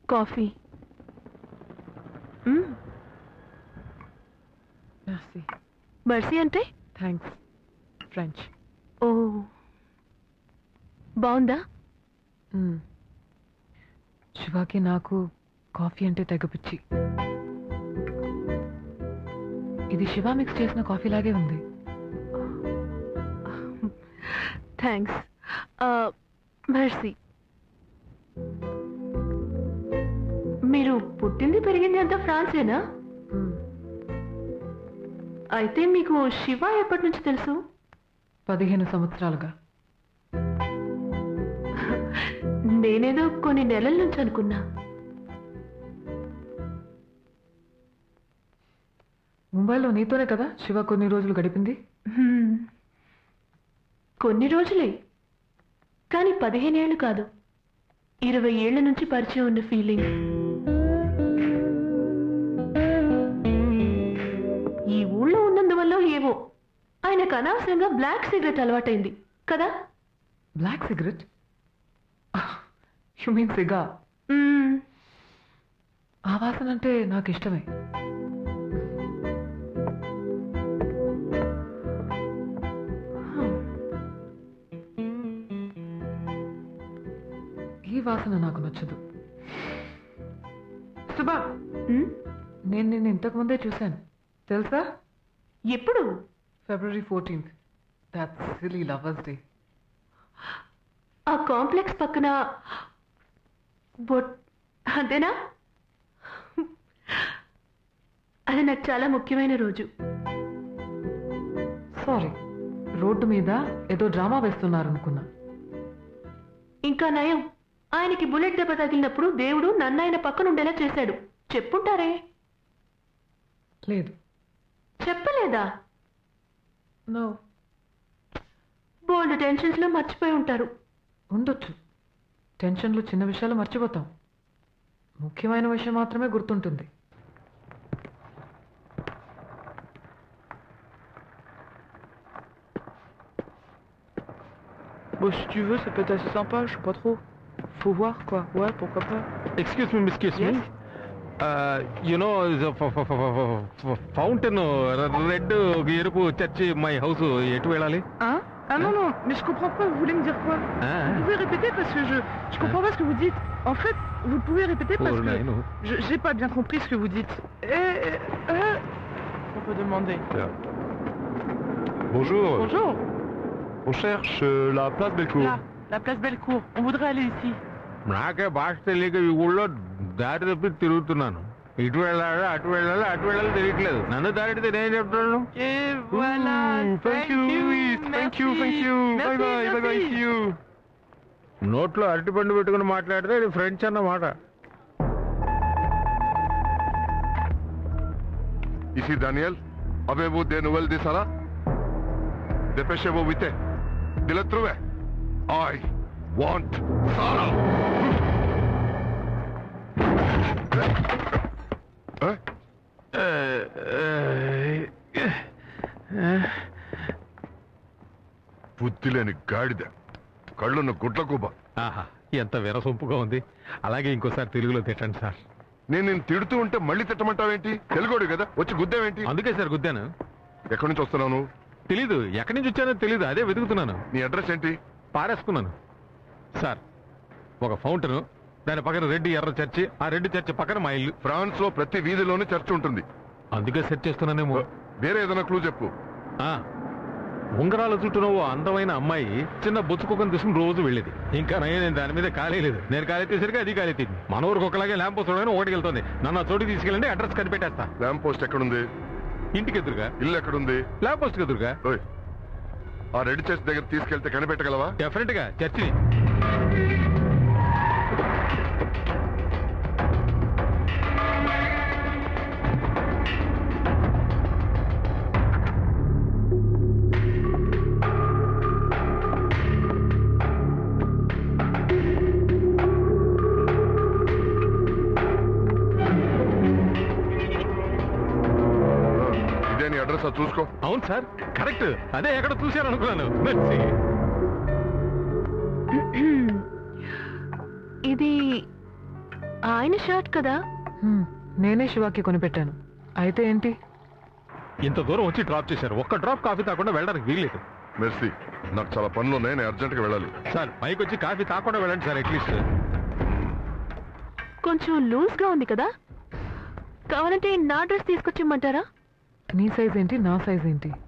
Coffee మ్మ్. మెర్సీ మర్సీ అంటే థ్యాంక్స్ ఫ్రెంచ్ ఓ బాగుందా శివాకి నాకు కాఫీ అంటే తెగపిచ్చి ఇది శివ మిక్స్ చేసిన కాఫీ లాగే ఉంది థ్యాంక్స్ మర్సీ మీరు పుట్టింది పెరిగింది అంతా ఫ్రాన్సేనా మ్మ్. అయితే మీకు శివ ఎప్పటి నుంచి తెలుసు పదిహేను సంవత్సరాలుగా నేనేదో కొన్ని నెలల నుంచి అనుకున్నా ముంబైలో నీతోనే కదా శివ కొన్ని రోజులు గడిపింది హ్మ్. కొన్ని రోజులే కానీ పదిహేనేళ్ళు కాదు ఇరవై ఏళ్ల నుంచి పరిచయం ఉన్న ఫీలింగ్ ఈ ఊళ్ళో ఉన్నందువల్ల ఏవో ఆయనకు అనవసరంగా బ్లాక్ సిగరెట్ అలవాటైంది కదా బ్లాక్ సిగరెట్ యు మీన్ సిగా మ్మ్. ఆ వాసన అంటే నాకు ఇష్టమే ఈ వాసన నాకు నచ్చదు సుబా మ్మ్? నేను నిన్ను ఇంతకు ముందే చూశాను తెలుసా ఎప్పుడు February fourteenth that silly lovers day ఆ కాంప్లెక్స్ పక్కన బొట్ అంతేనా అది నాకు చాలా ముఖ్యమైన రోజు సారీ రోడ్డు మీద ఏదో డ్రామా వేస్తున్నారు అనుకున్నా ఇంకా నయం ఆయనకి బుల్లెట్ దెబ్బ తగిలినప్పుడు దేవుడు నన్ను ఆయన పక్కన ఉండేలా చేశాడు చెప్పుంటారే లేదు చెప్పలేదా నో బోల్డ్ టెన్షన్స్ లో మర్చిపోయి ఉంటారు ఉండొచ్చు టెన్షన్లో చిన్న విషయాలు మర్చిపోతాం ముఖ్యమైన విషయం మాత్రమే గుర్తుంటుంది Bon, si tu veux, ça peut être assez sympa, je sais pas trop. Faut voir, quoi. Ouais, pourquoi pas. Excuse me, excuse me. Yes. Uh, you know, the f- f- f- f- fountain, red ఎరుపు church my house ఎటు వెళ్ళాలి Hein Ah non, non, mais je comprends pas, vous voulez me dire quoi Ah. Vous pouvez répéter parce que je, je comprends pas ce que vous dites. En fait, vous pouvez répéter parce Oh, que non. je j'ai pas bien compris ce que vous dites. Eh, eh, eh. On peut demander. Bonjour. Bonjour, On cherche euh, la place Bellecour. là, la place Bellecour. On voudrait aller ici. నాకే భాష తెలియక ఈ ఊళ్ళో దారి తప్పి తిరుగుతున్నాను ఇటు వెళ్ళాలా అటు వెళ్ళాలా అటు వెళ్ళాలి తెలియట్లేదు నన్ను దారి అడిగితే నేను చెప్తాను Et voilà. Ooh, thank you, Louis. Thank you, thank you. Merci, bye bye, bye bye, merci. see you. నోట్లో అరటిపండు పెట్టుకుని మాట్లాడితే ఇది ఫ్రెంచ్ అన్నమాట Ici Daniel. Avez-vous des nouvelles de Sarah Dépêchez-vous vite. De la trouver. I want Sarah. Hein బుద్ధి లేని గాడిద కళ్ళున్న గుడ్ల కుబ్బ ఆహా ఎంత విరసొంపుగా ఉంది అలాగే ఇంకోసారి తెలుగులో తిట్టండి సార్ నేను నేను తిడుతూ ఉంటే మళ్ళీ తిట్టమంటావేంటి తెలుగోడు కదా వచ్చి గుద్దావేంటి అందుకే సార్ గుద్దాను ఎక్కడి నుంచి వస్తున్నావు నువ్వు? తెలీదు ఎక్కడి నుంచి వచ్చానో తెలీదు అదే వెతుకుతున్నాను నీ అడ్రస్ ఏంటి పారేసుకున్నాను సార్ ఒక ఫౌంటైన్ దాని పక్కన రెడ్డి ఎర్ర చర్చి ఆ రెడ్డి చర్చి పక్కన మా ఇల్లు ఫ్రాన్స్ లో ప్రతి వీధిలోనూ చర్చ్ ఉంటుంది అందుకే సెట్ చేస్తున్నానేమో వేరే ఏదైనా క్లూ చెప్పు ఆ, ఉంగరాల చుట్టూ ఓ అందమైన అమ్మాయి చిన్న బొచ్చుకోకని తీసుకుని రోజు వెళ్ళేది ఇంకా నయ్య నేను దాని మీద ఖాళీ లేదు నేను ఖాళీ తీసరికి అది ఖాళీ తీసింది మన ఊరికి ఒకలాగే ల్యాంప్ వస్తుండగానే ఒకటికి వెళ్తుంది నన్ను ఆ చోటికి తీసుకెళ్ళండి అడ్రస్ కనిపెట్టేస్తా ల్యాంప్ పోస్ట్ ఎక్కడుంది ఇంటికి ఎదురుగా ఇల్లు ఎక్కడుంది ల్యాంప్ పోస్ట్ ఎదురుగా ఓయ్ ఆ రెడ్ చర్చ్ దగ్గర తీసుకెళ్తే కనిపెట్టగలవా డెఫినెట్ గా చర్చిని ఇదే నీ అడ్రస్ అది చూసుకో అవును సార్ కరెక్ట్ అదే ఎక్కడ చూశాను అనుకున్నాను Merci. ఇది ఆయన షర్ట్ కదా హ్మ్, నేనే శివాకి కొనిపెట్టాను అయితే ఏంటి ఇంత దూరం వచ్చి డ్రాప్ చేశారు ఒక్క డ్రాప్ కాఫీ తాకుండా వెళ్ళడానికి వీల్లేదు మెర్సీ నాకు చాలా పనులు ఉన్నాయి నేను అర్జెంట్గా వెళ్ళాలి సార్ పైకి వచ్చి కాఫీ తాకుండా వెళ్ళండి సార్ అట్లీస్ట్ కొంచెం లూజ్ గా ఉంది కదా కావాలంటే నా డ్రెస్ తీసుకొచ్చిమ్మంటారా నీ సైజ్ ఏంటి నా సైజ్ ఏంటి